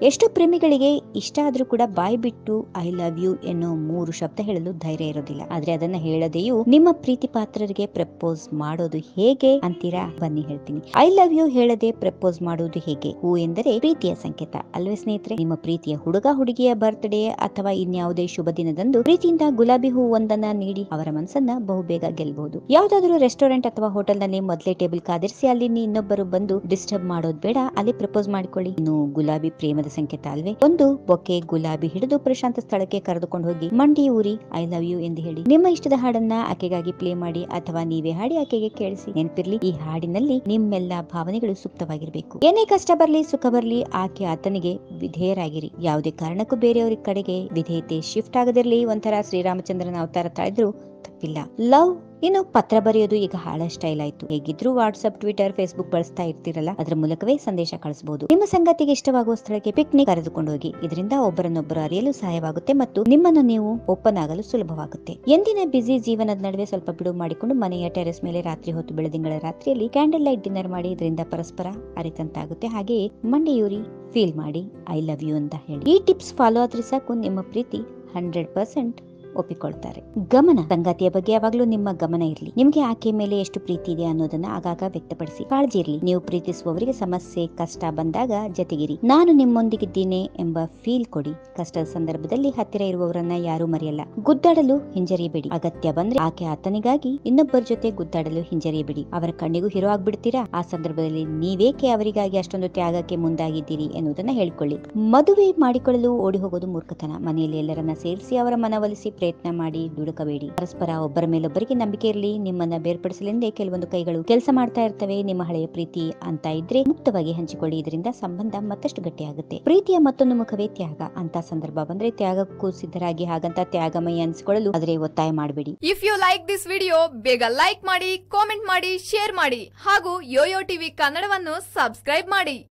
ಎಷ್ಟೋ ಪ್ರೇಮಿಗಳಿಗೆ ಇಷ್ಟ ಆದ್ರೂ ಕೂಡ ಬಾಯಿ ಬಿಟ್ಟು ಐ ಲವ್ ಯು ಎನ್ನೋ ಮೂರು ಶಬ್ದ ಹೇಳಲು ಧೈರ್ಯ ಇರೋದಿಲ್ಲ ಆದ್ರೆ ಅದನ್ನ ಹೇಳದೆಯೂ ನಿಮ್ಮ ಪ್ರೀತಿ ಪಾತ್ರರಿಗೆ ಪ್ರಪೋಸ್ ಮಾಡೋದು ಹೇಗೆ ಅಂತೀರಾ ಬನ್ನಿ ಹೇಳ್ತೀನಿ ಐ ಲವ್ ಯು ಹೇಳದೆ ಪ್ರಪೋಸ್ ಮಾಡುವುದು ಹೇಗೆ ಹೂ ಎಂದರೆ ಪ್ರೀತಿಯ ಸಂಕೇತ ಅಲ್ವೇ ಸ್ನೇಹಿತರೆ ನಿಮ್ಮ ಪ್ರೀತಿಯ ಹುಡುಗ ಹುಡುಗಿಯ ಬರ್ತ್ಡೇ ಅಥವಾ ಇನ್ಯಾವುದೇ ಶುಭ ದಿನದಂದು ಪ್ರೀತಿಯಿಂದ ಗುಲಾಬಿ ಹೂ ಒಂದನ್ನ ನೀಡಿ ಅವರ ಮನಸ್ಸನ್ನ ಬಹುಬೇಗ ಗೆಲ್ಲಬಹುದು ಯಾವ್ದಾದ್ರು ರೆಸ್ಟೋರೆಂಟ್ ಅಥವಾ ಹೋಟೆಲ್ ನಲ್ಲಿ ಮೊದಲೇ ಟೇಬಲ್ ಕಾದಿರಿಸಿ ಅಲ್ಲಿ ಇನ್ನೊಬ್ಬರು ಬಂದು ಡಿಸ್ಟರ್ಬ್ ಮಾಡೋದ್ ಬೇಡ ಅಲ್ಲಿ ಪ್ರಪೋಸ್ ಮಾಡಿಕೊಳ್ಳಿ ಇನ್ನು ಗುಲಾಬಿ ಪ್ರೇಮದ ಸಂಕೇತ ಅಲ್ವೇ ಒಂದು ಬೊಕ್ಕೆ ಗುಲಾಬಿ ಹಿಡಿದು ಪ್ರಶಾಂತ ಸ್ಥಳಕ್ಕೆ ಕರೆದುಕೊಂಡು ಹೋಗಿ ಮಂಡಿ ಊರಿ ಐ ಲವ್ ಯು ಎಂದು ಹೇಳಿ ನಿಮ್ಮ ಇಷ್ಟದ ಹಾಡನ್ನ ಆಕೆಗಾಗಿ ಪ್ಲೇ ಮಾಡಿ ಅಥವಾ ನೀವೇ ಹಾಡಿ ಆಕೆಗೆ ಕೇಳಿಸಿ ನೆನಪಿರ್ಲಿ ಈ ಹಾಡಿನಲ್ಲಿ ನಿಮ್ಮೆಲ್ಲ ಭಾವನೆಗಳು ಸೂಕ್ತವಾಗಿರಬೇಕು ಏನೇ ಕಷ್ಟ ಬರ್ಲಿ ಸುಖ ಬರ್ಲಿ ಆಕೆ ಆತನಿಗೆ ವಿಧೇಯರಾಗಿರಿ ಯಾವುದೇ ಕಾರಣಕ್ಕೂ ಬೇರೆಯವರ ಕಡೆಗೆ ವಿಧೇಯತೆ ಶಿಫ್ಟ್ ಆಗದಿರ್ಲಿ ಒಂಥರ ಶ್ರೀರಾಮಚಂದ್ರನ ಅವತಾರ ತಾಳಿದ್ರು ತಪ್ಪಿಲ್ಲ ಲವ್ ಇನ್ನು ಪತ್ರ ಬರೆಯೋದು ಈಗ ಹಾಳ ಸ್ಟೈಲ್ ಆಯ್ತು ಹೇಗಿದ್ರು ವಾಟ್ಸ್ಆಪ್ ಟ್ವಿಟರ್ ಫೇಸ್ಬುಕ್ ಬಳಸ್ತಾ ಇರ್ತಿರಲ್ಲ ಅದರ ಮೂಲಕವೇ ಸಂದೇಶ ಕಳಿಸಬಹುದು ನಿಮ್ಮ ಸಂಗತಿಗೆ ಇಷ್ಟವಾಗುವ ಸ್ಥಳಕ್ಕೆ ಪಿಕ್ನಿಕ್ ಕರೆದುಕೊಂಡು ಹೋಗಿ ಇದರಿಂದ ಒಬ್ಬರನ್ನೊಬ್ಬರು ಅರಿಯಲು ಸಹಾಯವಾಗುತ್ತೆ ಮತ್ತು ನಿಮ್ಮನ್ನು ನೀವು ಓಪನ್ ಆಗಲು ಸುಲಭವಾಗುತ್ತೆ ಎಂದಿನ ಬಿಸಿ ಜೀವನದ ನಡುವೆ ಸ್ವಲ್ಪ ಬಿಡುವು ಮಾಡಿಕೊಂಡು ಮನೆಯ ಟೆರೆಸ್ ಮೇಲೆ ರಾತ್ರಿ ಹೊತ್ತು ಬೆಳದಿಂಗಳ ರಾತ್ರಿಯಲ್ಲಿ ಕ್ಯಾಂಡಲ್ ಲೈಟ್ ಡಿನ್ನರ್ ಮಾಡಿ ಇದರಿಂದ ಪರಸ್ಪರ ಅರಿತಂತಾಗುತ್ತೆ ಹಾಗೆಯೇ ಮಂಡಿಯೂರಿ ಫೀಲ್ ಮಾಡಿ ಐ ಲವ್ ಯು ಅಂತ ಹೇಳಿ ಈ ಟಿಪ್ಸ್ ಫಾಲೋ ಆದ್ರೆ ಸಾಕು ನಿಮ್ಮ ಪ್ರೀತಿ ಹಂಡ್ರೆಡ್ ಪರ್ಸೆಂಟ್ ಒಪ್ಪಿಕೊಳ್ತಾರೆ ಗಮನ ಸಂಗಾತಿಯ ಬಗ್ಗೆ ಯಾವಾಗ್ಲೂ ನಿಮ್ಮ ಗಮನ ಇರಲಿ ನಿಮ್ಗೆ ಆಕೆ ಮೇಲೆ ಎಷ್ಟು ಪ್ರೀತಿ ಇದೆ ಅನ್ನೋದನ್ನ ಆಗಾಗ ವ್ಯಕ್ತಪಡಿಸಿ ಕಾಳಜಿ ಇರಲಿ ನೀವು ಪ್ರೀತಿಸುವವರಿಗೆ ಸಮಸ್ಯೆ ಕಷ್ಟ ಬಂದಾಗ ಜತೆಗಿರಿ ನಾನು ನಿಮ್ಮೊಂದಿಗಿದ್ದೀನಿ ಎಂಬ ಫೀಲ್ ಕೊಡಿ ಕಷ್ಟದ ಸಂದರ್ಭದಲ್ಲಿ ಹತ್ತಿರ ಇರುವವರನ್ನ ಯಾರು ಮರೆಯಲ್ಲ ಗುದ್ದಾಡಲು ಹಿಂಜರಿಯಬೇಡಿ ಅಗತ್ಯ ಬಂದ್ರೆ ಆಕೆ ಆತನಿಗಾಗಿ ಇನ್ನೊಬ್ಬರ ಜೊತೆ ಗುದ್ದಾಡಲು ಹಿಂಜರಿಯಬೇಡಿ ಅವರ ಕಣ್ಣಿಗೂ ಹಿರೋ ಆಗ್ಬಿಡ್ತೀರಾ ಆ ಸಂದರ್ಭದಲ್ಲಿ ನೀವೇಕೆ ಅವರಿಗಾಗಿ ಅಷ್ಟೊಂದು ತ್ಯಾಗಕ್ಕೆ ಮುಂದಾಗಿದ್ದೀರಿ ಎನ್ನುವುದನ್ನ ಹೇಳಿಕೊಳ್ಳಿ ಮದುವೆ ಮಾಡಿಕೊಳ್ಳಲು ಓಡಿ ಹೋಗೋದು ಮೂರ್ಖತನ ಮನೆಯಲ್ಲಿ ಎಲ್ಲರನ್ನ ಸೇರಿಸಿ ಅವರ ಮನವೊಲಿಸಿ ಪ್ರಯತ್ನ ಮಾಡಿ ದುಡುಕಬೇಡಿ ಪರಸ್ಪರ ಒಬ್ಬರ ಮೇಲೊಬ್ಬರಿಗೆ ನಂಬಿಕೆ ಇರಲಿ ನಿಮ್ಮನ್ನ ಬೇರ್ಪಡಿಸಲೆಂದೇ ಕೆಲವೊಂದು ಕೈಗಳು ಕೆಲಸ ಮಾಡ್ತಾ ಇರ್ತವೆ ನಿಮ್ಮ ಹಳೆಯ ಪ್ರೀತಿ ಅಂತ ಇದ್ರೆ ಮುಕ್ತವಾಗಿ ಹಂಚಿಕೊಳ್ಳಿ ಇದರಿಂದ ಸಂಬಂಧ ಮತ್ತಷ್ಟು ಗಟ್ಟಿಯಾಗುತ್ತೆ ಪ್ರೀತಿಯ ಮತ್ತೊಂದು ಮುಖವೇ ತ್ಯಾಗ ಅಂತ ಸಂದರ್ಭ ಬಂದ್ರೆ ತ್ಯಾಗಕ್ಕೂ ಸಿದ್ಧರಾಗಿ ಹಾಗಂತ ತ್ಯಾಗಮಯ ಅನ್ಸ್ಕೊಳ್ಳಲು ಆದ್ರೆ ಒತ್ತಾಯ ಮಾಡಬೇಡಿ if you like this video ಬೇಗ ಲೈಕ್ ಮಾಡಿ ಕಾಮೆಂಟ್ ಮಾಡಿ ಶೇರ್ ಮಾಡಿ ಹಾಗೂ ಯೋಯೋ ಟಿವಿ ಕನ್ನಡವನ್ನು ಸಬ್ಸ್ಕ್ರೈಬ್ ಮಾಡಿ